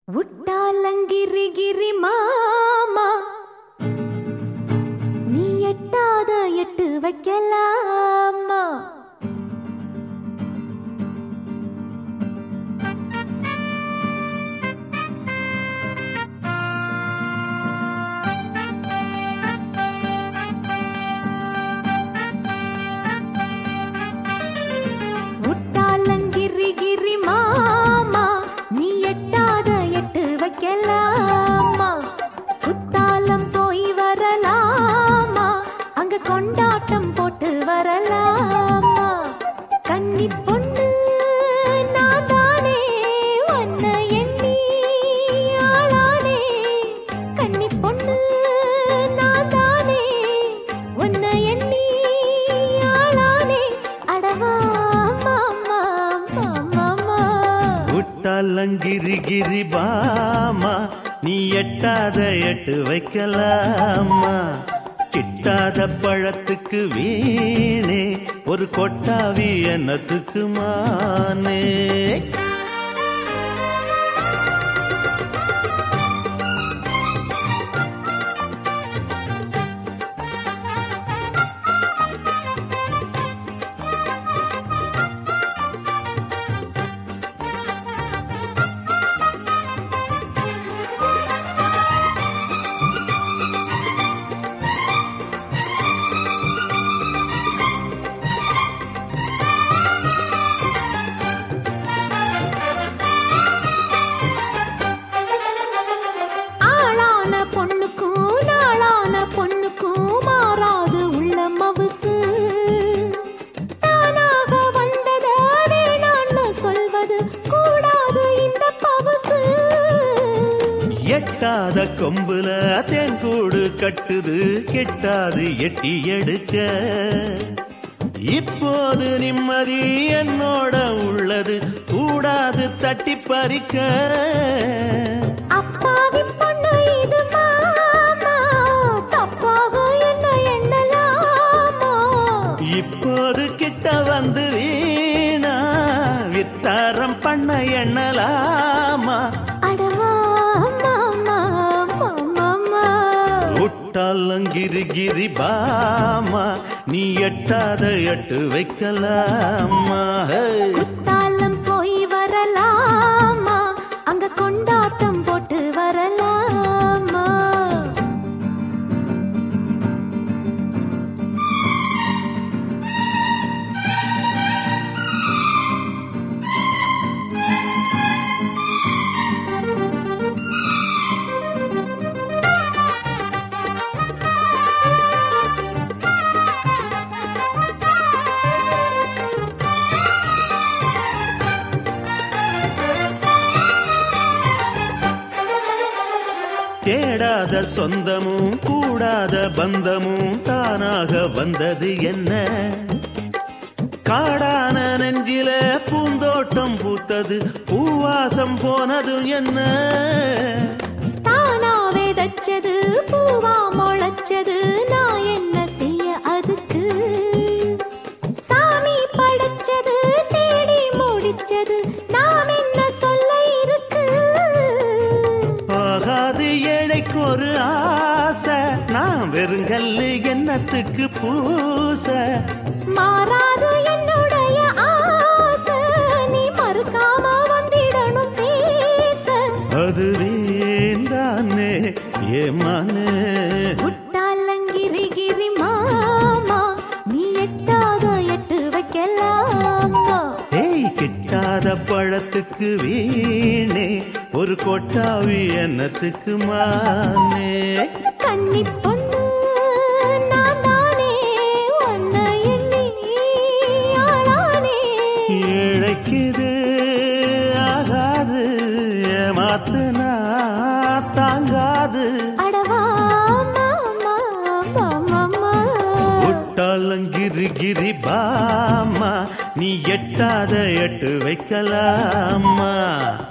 உட்டாலங்கிரி கிரி மாமா நீ எட்டாத எட்டு வைக்கலாமா உட்டாலங்கிரி கிரி மாமா நீ எட்டாத எட்டு வைக்கலாமா குத்தாலம் போய் வரலாமா அங்க கொண்டாட்டம் போட்டு வரலாமா கன்னி பொண்ணு நான் தானே உன்னை எண்ணி ஆளானே கன்னி பொண்ணு நான் தானே உன்னை எண்ணி ஆளானே அடவா மாமா மாமா உட்டாலங்கிரி கிரி பாமா நீ எட்டாத எட்டு வைக்கலாமா கிட்டாத பழத்துக்கு வீணே ஒரு கொட்டாவி என்னத்துக்கு மானே ஆளான பொண்ணுக்கும் நாளான பொண்ணுக்கும் மாறாது உள்ள மவுசு தானாக வந்தத வேணான்னு சொல்வது கூடாது இந்த பவுசு எட்டாத கொம்புல தேன் கூடு கட்டுது கெட்டாது எட்டி எடுக்க இப்போது நிம்மதி என்னோட உள்ளது கூடாது தட்டி பறிக்க அப்பாவி பொண்ணு இது மாமா தப்பாக என்ன எண்ணலாமா இப்போது கிட்ட வந்து வீணா வித்தாரம் பண்ண எண்ணலாமா அடவா மாமா மாமா உட்டாலங்கிரி கிரி பாமா நீ எட்டாத எட்டு வைக்கலாமா ஹே. குத்தாலம் போய் வரலாமா அங்க கொண்டாட்டம் போட்டு வரலாமா தேடாத சொந்தமும் கூடாத பந்தமும் தானாக வந்தது என்ன காடான நெஞ்சில பூந்தோட்டம் பூத்தது பூவாசம் போனது என்ன தானா விதைச்சது பூவா முளைச்சது நான் என்ன செய்ய அதுக்கு சாமி படைச்சது தேடி முடிச்சது நாம் என்ன சொல்ல இருக்கு ஆகாது ஏழைக்கு ஒரு ஆசை நான் வெறுங்கல்லு என்னத்துக்கு பூச மாறாது என்னுடைய ஆசை நீ மறுக்காம வந்திடணும் பேச அது வேண்டானே ஏமானே உட்டாலங்கிரி கிரி மாமா நீ எட்டாத எட்டு வைக்கலாமா ஏய் கிட்டாத பழத்துக்கு வீணே ஒரு கொட்டாவி என்னத்துக்கு மானே கன்னி பொண்ணு நான் தானே உன்னை எண்ணி ஆளானே இழைக்குது ஆகாது ஏமாத்துனா தாங்காது அடவா மாமா மாமா உட்டாலங்கிரி கிரி பாமா நீ எட்டாத எட்டு வைக்கலாமா